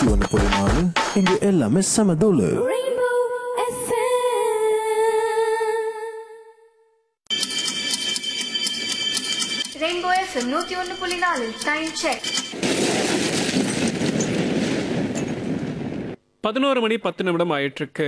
நூத்தி ஒன்று புள்ளி நாலு இங்க எல்லாமே செம தூளு Rainbow FM. ரெயின்போ எஃப்எம் நூத்தி ஒன்னு புள்ளி நாலு டைம் செக் பதினோரு மணி பத்து நிமிடம் ஆயிட்டிருக்கு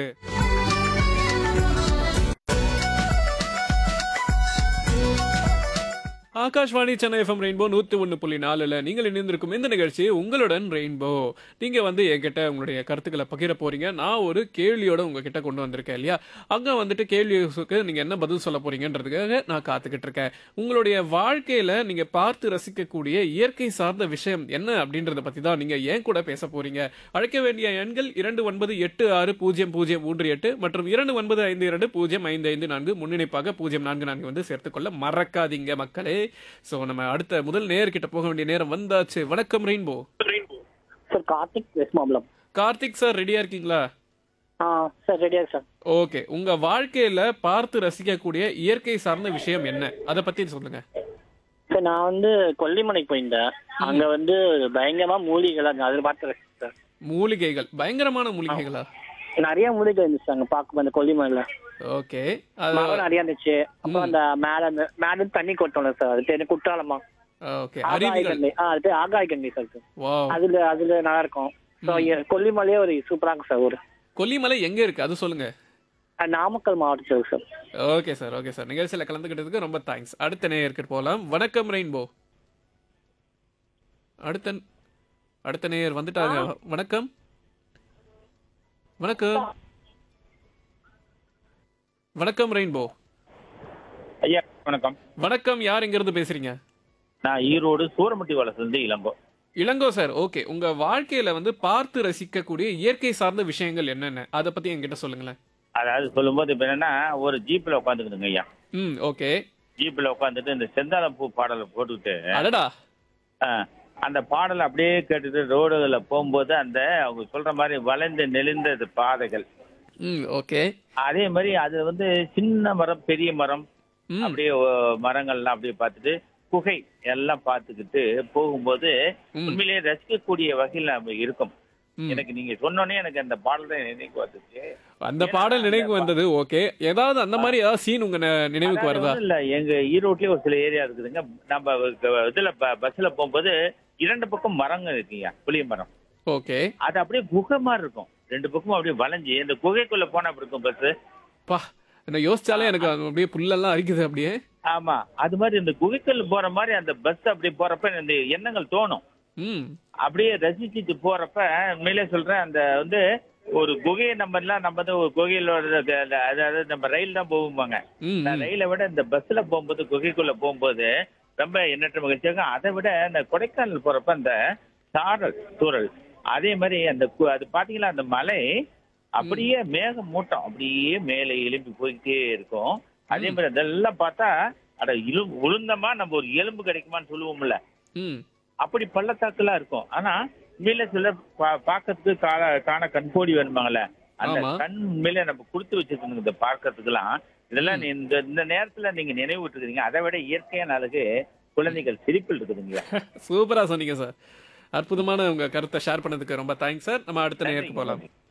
ஆகாஷ்வாணி சென்னை எஃப்எம் ரெயின்போ நூற்றி ஒன்று புள்ளி நாலில் நீங்கள் இணைந்திருக்கும் இந்த நிகழ்ச்சி உங்களுடன் ரெயின்போ நீங்கள் வந்து என்கிட்ட உங்களுடைய கருத்துக்களை பகிர போறீங்க நான் ஒரு கேள்வியோட உங்ககிட்ட கொண்டு வந்திருக்கேன் இல்லையா அங்கே வந்துட்டு கேள்விக்கு நீங்கள் என்ன பதில் சொல்ல போறீங்கன்றதுக்காக நான் காத்துக்கிட்டு இருக்கேன் உங்களுடைய வாழ்க்கையில் நீங்கள் பார்த்து ரசிக்கக்கூடிய இயற்கை சார்ந்த விஷயம் என்ன அப்படின்றத பற்றி தான் நீங்கள் ஏன் கூட பேச போறீங்க அழைக்க வேண்டிய எண்கள் இரண்டு ஒன்பது எட்டு ஆறு பூஜ்ஜியம் பூஜ்ஜியம் மூன்று எட்டு மற்றும் இரண்டு ஒன்பது ஐந்து இரண்டு பூஜ்ஜியம் ஐந்து ஐந்து நான்கு முன்னிணைப்பாக பூஜ்ஜியம் நான்கு நான்கு வந்து சேர்த்துக்கொள்ள மறக்காதீங்க மக்களே ஸோ நம்ம அடுத்த முதல் நேர்கிட்ட போக வேண்டிய நேரம் வந்தாச்சு வணக்கம் rainbow sir Karthik west Mambalam Karthik sir ரெடியா இருக்கீங்களா ஆ சார் ரெடியா சார் ஓகே உங்க வாழ்க்கையில பார்த்து ரசிக்கக்கூடிய இயற்கை சார்ந்த விஷயம் என்ன அதை பத்தி சொல்லுங்க சார் நான் வந்து கொல்லிமலைக்கு போயிருந்தேன் அங்க வந்து பயங்கரமா மூலிகைகள் அங்க அதில் பார்த்து சார் மூலிகைகள் பயங்கரமான மூலிகைகளா நிறைய மூலிகை இருந்துச்சு அங்க பார்க்கும் அந்த கொல்லிமலையில ஓகே அது மரம் நிறைய இருந்துச்சு அப்புறம் அந்த மேல அந்த மேல இருந்து தண்ணி கொட்டோம்ல சார் அது பேரு குற்றாலமா ஓகே ஆகாய அருவிகள் கங்கை ஆ அது பேர் ஆகாய கங்கை சார் அது. வாவ் அதுல அதுல நல்லா இருக்கும் ஸோ கொல்லிமலையே ஒரு சூப்பரா இருக்கும் சார் ஒரு கொல்லிமலை எங்க இருக்கு அது சொல்லுங்க அது நாமக்கல் மாவட்டத்தில் இருக்கு sir okay sir okay sir நிகழ்ச்சியில் கலந்துக்கிட்டதுக்கு ரொம்ப தேங்க்ஸ் அடுத்த நேயருக்கு போகலாம் வணக்கம் ரெயின்போ அடுத்த அடுத்த நேயர் வந்துட்டாங்க வணக்கம் வணக்கம் வணக்கம் ரெயின்போ ஐயா வணக்கம் வணக்கம் யார் இங்கிருந்து பேசுறீங்க நான் ஈரோடு சூரமட்டி வளர்ந்து இளங்கோ இளங்கோ சார் ஓகே உங்க வாழ்க்கையில வந்து பார்த்து ரசிக்கக்கூடிய இயற்கை சார்ந்த விஷயங்கள் என்னென்ன அதை பத்தி என்கிட்ட சொல்லுங்களேன் அதாவது சொல்லும்போது இப்போ என்னன்னா ஒரு ஜீப்ல உட்காந்துக்கிட்டுங்க ஐயா ம் ஓகே ஜீப்ல உட்காந்துட்டு இந்த செந்தாளம்பூ பாடலை போட்டுக்கிட்டு அடடா ஆ, அந்த பாடலை அப்படியே கேட்டுட்டு ரோடுல போகும்போது அந்த அவங்க சொல்ற மாதிரி வளைந்து நெளிந்த பாதைகள் ம் ஓகே அதே மாதிரி அது வந்து சின்ன மரம் பெரிய மரம் ம் அப்படியே ஓ, மரங்கள்லாம் அப்படியே பார்த்துட்டு குகை எல்லாம் பார்த்துக்கிட்டு போகும்போது ம். உண்மையிலேயே ரசிக்கக்கூடிய வகையில் நம்ம இருக்கும் ம். எனக்கு நீங்க சொன்னோன்னே எனக்கு அந்த பாடல் தான் நினைவுக்கு வந்துச்சு அந்த பாடல் நினைவுக்கு வந்தது ஓகே ஏதாவது அந்த மாதிரி ஏதாவது சீன் உங்க ந- நினைவுக்கு அதாவது வருதா ஒண்ணும் இல்ல எங்க ஈரோட்லயே ஒரு சில ஏரியா இருக்குதுங்க நம்ம க- இதுல ப- பஸ்ல போகும்போது இரண்டு பக்கம் மரங்கள் இருக்குங்க புளிய மரம் ஓகே அது அப்படியே குகை மாதிரி இருக்கும் ரெண்டு பக்கமும் அப்படியே வளைஞ்சு இந்த குகைக்குள்ள போனா அப்படி இருக்கும் பஸ் பா என்ன யோசிச்சாலே எனக்கு அது அப்படியே புல்லெல்லாம் அரிக்குது அப்படியே ஆமா அது மாதிரி இந்த குகைக்குள்ள போற மாதிரி அந்த பஸ் அப்படி போறப்ப இந்த எண்ணங்கள் தோணும் ம் அப்படியே ரசிச்சுட்டு போறப்ப உண்மையிலே சொல்றேன் அந்த வந்து ஒரு குகையை நம்ம எல்லாம் நம்ம வந்து ஒரு குகையில ஒரு க- அந்த- அதாவது நம்ம ரயில் தான் போகும்பாங்க ம் நான் ரயிலை விட இந்த பஸ்ல போகும்போது குகைக்குள்ள போகும்போது ரொம்ப எண்ணற்ற மகிழ்ச்சியாக அதை விட இந்த கொடைக்கானல் போறப்ப அந்த சாரல் தூரல் அதே மாதிரி அந்த கு- அது பாத்தீங்களா அந்த மலை அப்படியே மேகம் மூட்டம் அப்படியே மேலே எழும்பி போய்கிட்டே இருக்கும் அதே மாதிரி அதெல்லாம் பார்த்தா அட இழு உளுந்தமா நம்ம ஒரு எலும்பு கிடைக்குமான்னு சொல்லுவோம்ல ம் அப்படி பள்ளத்தாக்குலாம் இருக்கும் ஆனா உண்மையில சில பா- பார்க்கறதுக்கு கால காண கண்கோடி வேணுமாங்கல்ல அந்த ஆமா. கண் உண்மையில நம்ம கொடுத்து வச்சிருக்கணும் இந்த பார்க்கறதுக்கெல்லாம் இதெல்லாம் நீ இந்த இந்த நேரத்துல நீங்க நினைவு விட்டுருக்கீங்க அதை விட இயற்கையான அழகு குழந்தைகள் சிரிப்பில் இருக்குதுங்க சூப்பரா சொன்னீங்க சார் அற்புதமான உங்க கருத்தை ஷேர் பண்ணதுக்கு ரொம்ப தேங்க்ஸ் சார் நம்ம அடுத்த நேருக்கு போகலாம்